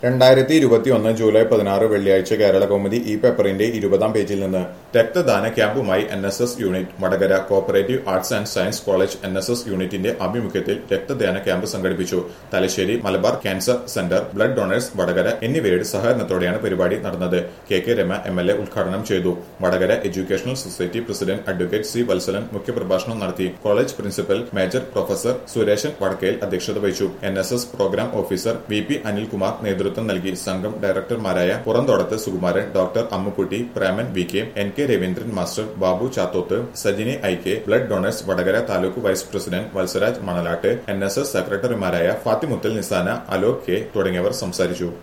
രണ്ടായിരത്തി ഇരുപത്തിയൊന്ന് ജൂലൈ പതിനാറ് വെള്ളിയാഴ്ച കേരള കൗമുദി ഈ പേപ്പറിന്റെ ഇരുപതാം പേജിൽ നിന്ന് രക്തദാന ക്യാമ്പുമായി N S S unit Vadakara cooperative arts and science college N S S യൂണിറ്റിന്റെ ആഭിമുഖ്യത്തിൽ രക്തദാന ക്യാമ്പ് സംഘടിപ്പിച്ചു Thalassery Malabar cancer centre blood donors Vadakara എന്നിവയുടെ സഹകരണത്തോടെയാണ് പരിപാടി നടന്നത് K K Rama M L A ഉദ്ഘാടനം ചെയ്തു Vadakara educational society president advocate C Valsalan മുഖ്യപ്രഭാഷണം നടത്തി college principal major professor Sureshan Vadakkel അധ്യക്ഷത വഹിച്ചു N S S programme officer V P Anilkumar നേതൃത്വം നൽകി സംഘം ഡയറക്ടർമാരായ Puranthodath Sukumaran doctor Ammukutty Preman V K N K Raveendran master Babu Chathoth Sajini I K blood donors Vadakara taluk vice president Valsaraj Manalat N S S സെക്രട്ടറിമാരായ ഫാത്തിമുത്തൽ നിസാന Alok K തുടങ്ങിയവർ സംസാരിച്ചു